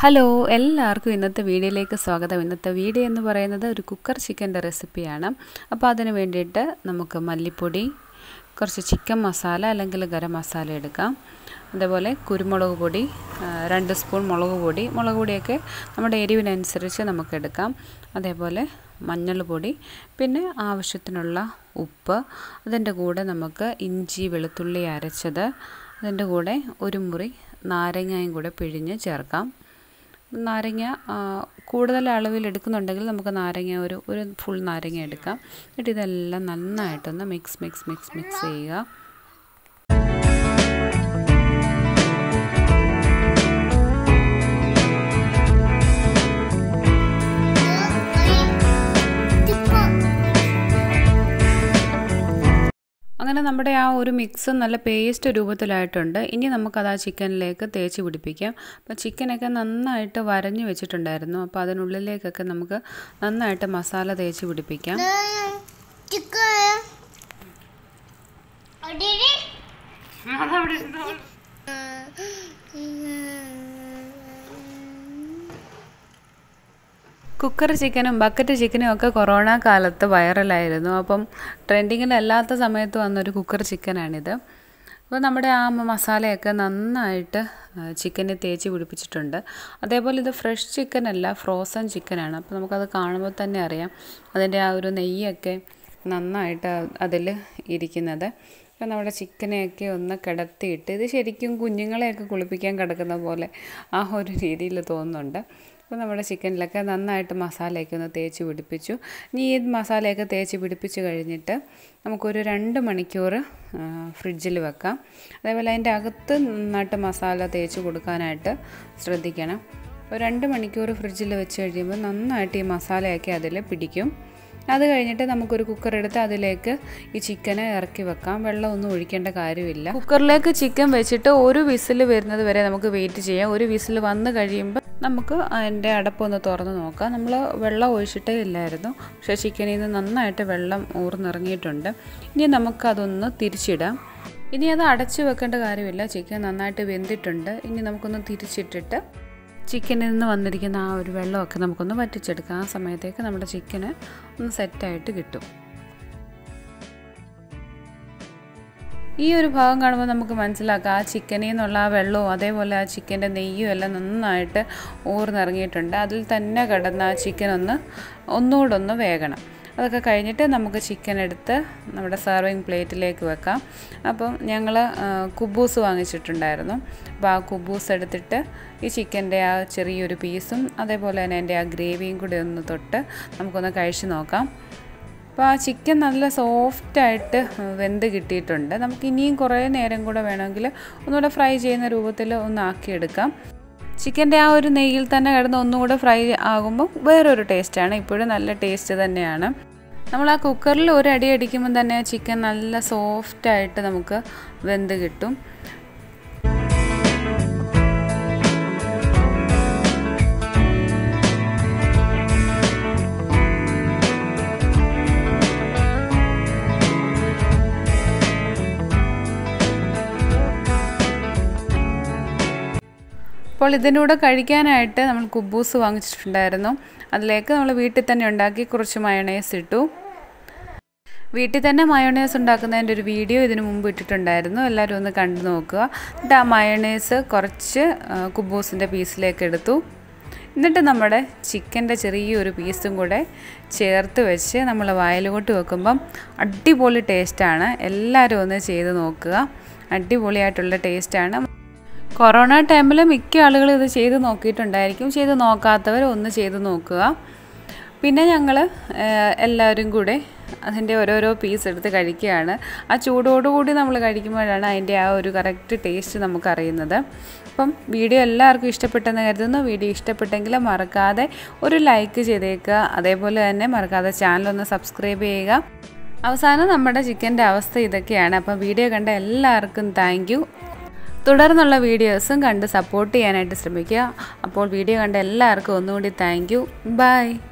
hello എല്ലാവർക്കും ഇന്നത്തെ വീഡിയോയിലേക്ക് സ്വാഗതം ഇന്നത്തെ വീഡിയോ എന്ന് പറയുന്നത് ഒരു കുക്കർ ചിക്കൻ്റെ റെസിപ്പിയാണ് അപ്പോൾ അതിന് വേണ്ടിയിട്ട് നമുക്ക് മല്ലിപ്പൊടി കുറച്ച് ചിക്കൻ മസാല അല്ലെങ്കിൽ ഗരം മസാല എടുക്കാം അതേപോലെ കുരുമുളക് പൊടി ആ, രണ്ട് സ്പൂൺ മുളക് പൊടി മുളക് പൊടിയൊക്കെ നമ്മുടെ എരിവിനനുസരിച്ച് നമുക്ക് എടുക്കാം അതേപോലെ മഞ്ഞൾപ്പൊടി പിന്നെ ആവശ്യത്തിനുള്ള ഉപ്പ് അതിൻ്റെ കൂടെ നമുക്ക് ഇഞ്ചി വെളുത്തുള്ളി അരച്ചത് അതിൻ്റെ കൂടെ ഒരു മുറി നാരങ്ങയും കൂടെ പിഴിഞ്ഞ് ചേർക്കാം നാരങ്ങ ആ, കൂടുതൽ അളവിൽ എടുക്കുന്നുണ്ടെങ്കിൽ നമുക്ക് നാരങ്ങ ഒരു ഒരു ഫുൾ നാരങ്ങ എടുക്കാം എന്നിട്ട് ഇതെല്ലാം നന്നായിട്ടൊന്ന് മിക്സ് മിക്സ് മിക്സ് മിക്സ് ചെയ്യുക അങ്ങനെ നമ്മുടെ ആ ഒരു മിക്സ് നല്ല പേസ്റ്റ് രൂപത്തിലായിട്ടുണ്ട് ഇനി നമുക്കത് ആ ചിക്കനിലേക്ക് തേച്ച് പിടിപ്പിക്കാം അപ്പോൾ ചിക്കനൊക്കെ നന്നായിട്ട് വരഞ്ഞു വെച്ചിട്ടുണ്ടായിരുന്നു അപ്പോൾ അതിനുള്ളിലേക്കൊക്കെ നമുക്ക് നന്നായിട്ട് മസാല തേച്ച് പിടിപ്പിക്കാം കുക്കർ ചിക്കനും ബക്കറ്റ് ചിക്കനും ഒക്കെ കൊറോണ കാലത്ത് വൈറലായിരുന്നു അപ്പം ട്രെൻഡിങ്ങിലല്ലാത്ത സമയത്ത് വന്നൊരു കുക്കർ ചിക്കനാണിത് അപ്പോൾ നമ്മുടെ ആ മസാലയൊക്കെ നന്നായിട്ട് ചിക്കനെ തേച്ച് പിടിപ്പിച്ചിട്ടുണ്ട് അതേപോലെ ഇത് ഫ്രഷ് ചിക്കൻ അല്ല ഫ്രോസൺ ചിക്കനാണ് അപ്പോൾ നമുക്കത് കാണുമ്പോൾ തന്നെ അറിയാം അതിൻ്റെ ആ ഒരു നെയ്യൊക്കെ നന്നായിട്ട് അതിൽ ഇരിക്കുന്നത് അപ്പോൾ നമ്മുടെ ചിക്കനെയൊക്കെ ഒന്ന് കിടത്തിയിട്ട് ഇത് ശരിക്കും കുഞ്ഞുങ്ങളെയൊക്കെ കുളിപ്പിക്കാൻ കിടക്കുന്ന പോലെ ആ ഒരു രീതിയിൽ തോന്നുന്നുണ്ട് അപ്പോൾ നമ്മുടെ ചിക്കനിലൊക്കെ നന്നായിട്ട് മസാലയൊക്കെ ഒന്ന് തേച്ച് പിടിപ്പിച്ചു ഇനി ഈ മസാലയൊക്കെ തേച്ച് പിടിപ്പിച്ച് കഴിഞ്ഞിട്ട് നമുക്കൊരു രണ്ട് മണിക്കൂർ ഫ്രിഡ്ജിൽ വെക്കാം അതേപോലെ അതിൻ്റെ അകത്ത് നന്നായിട്ട് മസാല തേച്ച് കൊടുക്കാനായിട്ട് ശ്രദ്ധിക്കണം ഒരു രണ്ട് മണിക്കൂർ ഫ്രിഡ്ജിൽ വെച്ച് കഴിയുമ്പോൾ നന്നായിട്ട് ഈ മസാലയൊക്കെ അതിൽ പിടിക്കും അത് കഴിഞ്ഞിട്ട് നമുക്കൊരു കുക്കർ എടുത്ത് അതിലേക്ക് ഈ ചിക്കനെ ഇറക്കി വെക്കാം വെള്ളമൊന്നും ഒഴിക്കേണ്ട കാര്യമില്ല കുക്കറിലേക്ക് ചിക്കൻ വെച്ചിട്ട് ഒരു വിസിൽ വരുന്നത് വരെ നമുക്ക് വെയിറ്റ് ചെയ്യാം ഒരു വിസിൽ വന്ന് കഴിയുമ്പോൾ നമുക്ക് അതിൻ്റെ അടപ്പൊന്ന് തുറന്ന് നോക്കാം നമ്മൾ വെള്ളം ഒഴിച്ചിട്ടേ ഇല്ലായിരുന്നു പക്ഷേ ചിക്കനിൽ നിന്ന് നന്നായിട്ട് വെള്ളം ഊർന്നിറങ്ങിയിട്ടുണ്ട് ഇനി നമുക്കതൊന്ന് തിരിച്ചിടാം ഇനി അത് അടച്ചു വെക്കേണ്ട കാര്യമില്ല ചിക്കൻ നന്നായിട്ട് വെന്തിട്ടുണ്ട് ഇനി നമുക്കൊന്ന് തിരിച്ചിട്ടിട്ട് ചിക്കനിൽ നിന്ന് വന്നിരിക്കുന്ന ആ ഒരു വെള്ളമൊക്കെ നമുക്കൊന്ന് വറ്റിച്ചെടുക്കാം ആ സമയത്തേക്ക് നമ്മുടെ ചിക്കന് ഒന്ന് സെറ്റായിട്ട് കിട്ടും ഈ ഒരു ഭാഗം കാണുമ്പോൾ നമുക്ക് മനസ്സിലാക്കാം ആ ചിക്കനിൽ നിന്നുള്ള ആ വെള്ളവും അതേപോലെ ആ ചിക്കൻ്റെ നെയ്യും എല്ലാം നന്നായിട്ട് ഊർന്നിറങ്ങിയിട്ടുണ്ട് അതിൽ തന്നെ കിടന്ന ആ ചിക്കൻ ഒന്ന് ഒന്നുകൂടെ ഒന്ന് വേകണം അതൊക്കെ കഴിഞ്ഞിട്ട് നമുക്ക് ചിക്കൻ എടുത്ത് നമ്മുടെ സെർവിങ് പ്ലേറ്റിലേക്ക് വെക്കാം അപ്പം ഞങ്ങൾ കുബൂസ് വാങ്ങിച്ചിട്ടുണ്ടായിരുന്നു അപ്പോൾ ആ കുബൂസ് എടുത്തിട്ട് ഈ ചിക്കൻ്റെ ആ ചെറിയൊരു പീസും അതേപോലെ തന്നെ എൻ്റെ ആ ഗ്രേവിയും കൂടി ഒന്ന് തൊട്ട് നമുക്കൊന്ന് കഴിച്ച് നോക്കാം അപ്പോൾ ആ ചിക്കൻ നല്ല സോഫ്റ്റായിട്ട് വെന്ത് കിട്ടിയിട്ടുണ്ട് നമുക്ക് ഇനിയും കുറേ നേരം കൂടെ വേണമെങ്കിൽ ഒന്നുകൂടെ ഫ്രൈ ചെയ്യുന്ന രൂപത്തിൽ ഒന്ന് ആക്കിയെടുക്കാം ചിക്കൻ്റെ ആ ഒരു നെയ്യിൽ തന്നെ കിടന്ന് ഒന്നുകൂടെ ഫ്രൈ ആകുമ്പോൾ വേറൊരു ടേസ്റ്റാണ് ഇപ്പോഴും നല്ല ടേസ്റ്റ് തന്നെയാണ് നമ്മൾ ആ കുക്കറിൽ ഒരു അടി അടിക്കുമ്പോൾ തന്നെ ചിക്കൻ നല്ല സോഫ്റ്റായിട്ട് നമുക്ക് വെന്ത് കിട്ടും അപ്പോൾ ഇതിനൂടെ കഴിക്കാനായിട്ട് നമ്മൾ കുബൂസ് വാങ്ങിച്ചിട്ടുണ്ടായിരുന്നു അതിലേക്ക് നമ്മൾ വീട്ടിൽ തന്നെ ഉണ്ടാക്കി കുറച്ച് മയണൈസ് ഇട്ടു വീട്ടിൽ തന്നെ മയോണൈസ് ഉണ്ടാക്കുന്നതിൻ്റെ ഒരു വീഡിയോ ഇതിനു മുമ്പ് ഇട്ടിട്ടുണ്ടായിരുന്നു എല്ലാവരും ഒന്ന് കണ്ടു നോക്കുക എന്നിട്ട് ആ മയോണൈസ് കുറച്ച് കുബൂസിൻ്റെ പീസിലേക്ക് എടുത്തു എന്നിട്ട് നമ്മുടെ ചിക്കൻ്റെ ചെറിയൊരു പീസും കൂടെ ചേർത്ത് വെച്ച് നമ്മൾ വയലോട്ട് വെക്കുമ്പം അടിപൊളി ടേസ്റ്റാണ് എല്ലാവരും ഒന്ന് ചെയ്ത് നോക്കുക അടിപൊളിയായിട്ടുള്ള ടേസ്റ്റാണ് കൊറോണ ടൈമിൽ മിക്ക ആളുകളും ഇത് ചെയ്ത് നോക്കിയിട്ടുണ്ടായിരിക്കും ചെയ്ത് നോക്കാത്തവർ ഒന്ന് ചെയ്ത് നോക്കുക പിന്നെ ഞങ്ങൾ എല്ലാവരും കൂടെ അതിൻ്റെ ഓരോരോ പീസ് എടുത്ത് കഴിക്കുകയാണ് ആ ചൂടോടുകൂടി നമ്മൾ കഴിക്കുമ്പോഴാണ് അതിൻ്റെ ആ ഒരു കറക്റ്റ് ടേസ്റ്റ് നമുക്കറിയുന്നത് അപ്പം വീഡിയോ എല്ലാവർക്കും ഇഷ്ടപ്പെട്ടെന്ന് കരുതുന്നു വീഡിയോ ഇഷ്ടപ്പെട്ടെങ്കിൽ മറക്കാതെ ഒരു ലൈക്ക് ചെയ്തേക്കുക അതേപോലെ തന്നെ മറക്കാതെ ചാനലൊന്ന് സബ്സ്ക്രൈബ് ചെയ്യുക അവസാനം നമ്മുടെ ചിക്കൻ്റെ അവസ്ഥ ഇതൊക്കെയാണ് അപ്പം വീഡിയോ കണ്ട എല്ലാവർക്കും താങ്ക് തുടർന്നുള്ള വീഡിയോസും കണ്ട് സപ്പോർട്ട് ചെയ്യാനായിട്ട് ശ്രമിക്കുക അപ്പോൾ വീഡിയോ കണ്ട എല്ലാവർക്കും ഒന്നുകൂടി താങ്ക് യു ബൈ